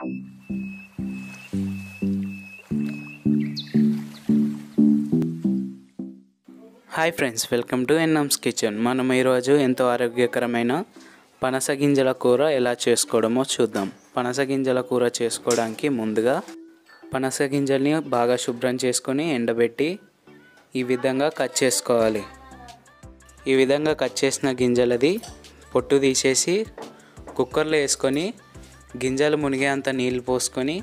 hi friends welcome to NMS kitchen మనం ఈరోజు ఎంతో ఆరోగ్యకరమైన పనస గింజల కూర ఎలా చేసుకోవడమో చూద్దాం పనస గింజల కూర చేసుకోవడానికి ముందుగా పనస గింజల్ని బాగా శుభ్రం చేసుకొని ఎండబెట్టి ఈ విధంగా కట్ చేసుకోవాలి ఈ విధంగా కట్ చేసిన గింజలది పొట్టు తీసేసి కుక్కర్లో వేసుకొని గింజలు మునిగేంత నీళ్ళు పోసుకొని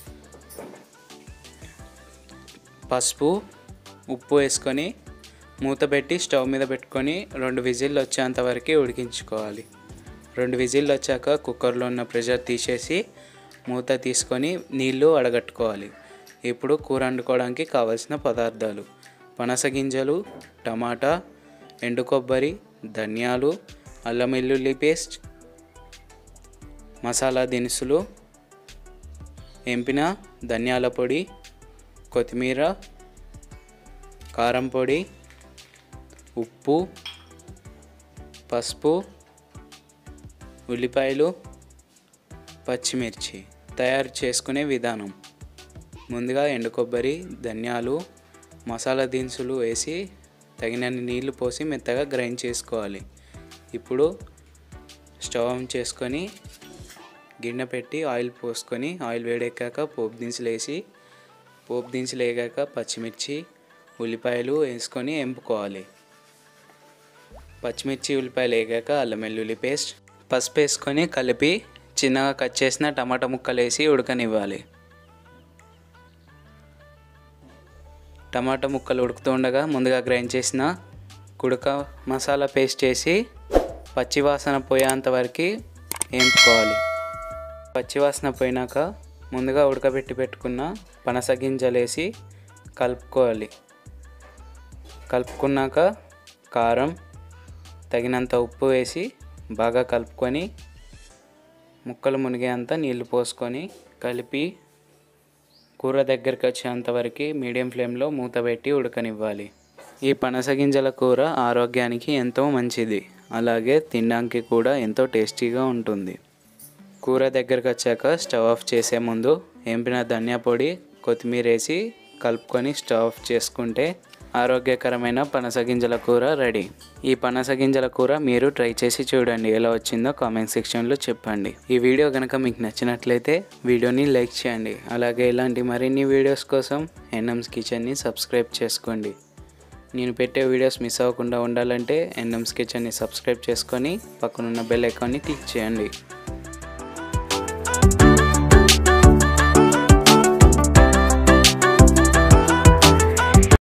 పసుపు ఉప్పు వేసుకొని మూత పెట్టి స్టవ్ మీద పెట్టుకొని రెండు విజిల్లు వచ్చేంత వరకు ఉడికించుకోవాలి రెండు విజిల్లు వచ్చాక కుక్కర్లో ఉన్న ప్రెషర్ తీసేసి మూత తీసుకొని నీళ్ళు అడగట్టుకోవాలి ఇప్పుడు కూర వండుకోవడానికి కావలసిన పదార్థాలు పనస గింజలు టమాటా ఎండు కొబ్బరి ధనియాలు అల్లం వెల్లుల్లి పేస్ట్ మసాలా దినుసులు ఎంపిన ధనియాల పొడి కొత్తిమీర కారం పొడి ఉప్పు పసుపు ఉల్లిపాయలు పచ్చిమిర్చి తయారు చేసుకునే విధానం ముందుగా ఎండు కొబ్బరి ధనియాలు మసాలా దినుసులు వేసి తగినన్ని నీళ్లు పోసి మెత్తగా గ్రైండ్ చేసుకోవాలి ఇప్పుడు స్టవ్ ఆన్ చేసుకొని గిన్నె పెట్టి ఆయిల్ పోసుకొని ఆయిల్ వేడెక్కాక పోపు దినుసులు వేసి పోపు దినుసులు వేగాక పచ్చిమిర్చి ఉల్లిపాయలు వేసుకొని ఎంపుకోవాలి పచ్చిమిర్చి ఉల్లిపాయలు వేగాక అల్లం వెల్లుల్లి పేస్ట్ పసుపు వేసుకొని కలిపి చిన్నగా కట్ చేసిన టమాటా ముక్కలు వేసి ఉడకనివ్వాలి టమాటా ముక్కలు ఉడుకుతూ ఉండగా ముందుగా గ్రైండ్ చేసిన కుడక మసాలా పేస్ట్ వేసి పచ్చివాసన పోయేంత వరకు వేపుకోవాలి పచ్చివాసన పోయినాక ముందుగా ఉడకబెట్టి పెట్టుకున్న పనస గింజలు వేసి కలుపుకోవాలి కలుపుకున్నాక కారం తగినంత ఉప్పు వేసి బాగా కలుపుకొని ముక్కలు మునిగేంత నీళ్లు పోసుకొని కలిపి కూర దగ్గరికి వచ్చేంత వరకు మీడియం ఫ్లేమ్లో మూత పెట్టి ఉడకనివ్వాలి ఈ పనస గింజల కూర ఆరోగ్యానికి ఎంతో మంచిది అలాగే తినడానికి కూడా ఎంతో టేస్టీగా ఉంటుంది కూర దగ్గరకు వచ్చాక స్టవ్ ఆఫ్ చేసే ముందు ఎంపిన ధనియా పొడి కొత్తిమీర వేసి కలుపుకొని స్టవ్ ఆఫ్ చేసుకుంటే ఆరోగ్యకరమైన పనస గింజల కూర రెడీ ఈ పనస గింజల కూర మీరు ట్రై చేసి చూడండి ఎలా వచ్చిందో కామెంట్ సెక్షన్లో చెప్పండి ఈ వీడియో కనుక మీకు నచ్చినట్లయితే వీడియోని లైక్ చేయండి అలాగే ఇలాంటి మరిన్ని వీడియోస్ కోసం ఎన్ఎమ్స్ కిచెన్ని సబ్స్క్రైబ్ చేసుకోండి నేను పెట్టే వీడియోస్ మిస్ అవ్వకుండా ఉండాలంటే ఎన్ఎమ్స్ కిచెన్ని సబ్స్క్రైబ్ చేసుకొని పక్కనున్న బెల్ ఐకాన్ని క్లిక్ చేయండి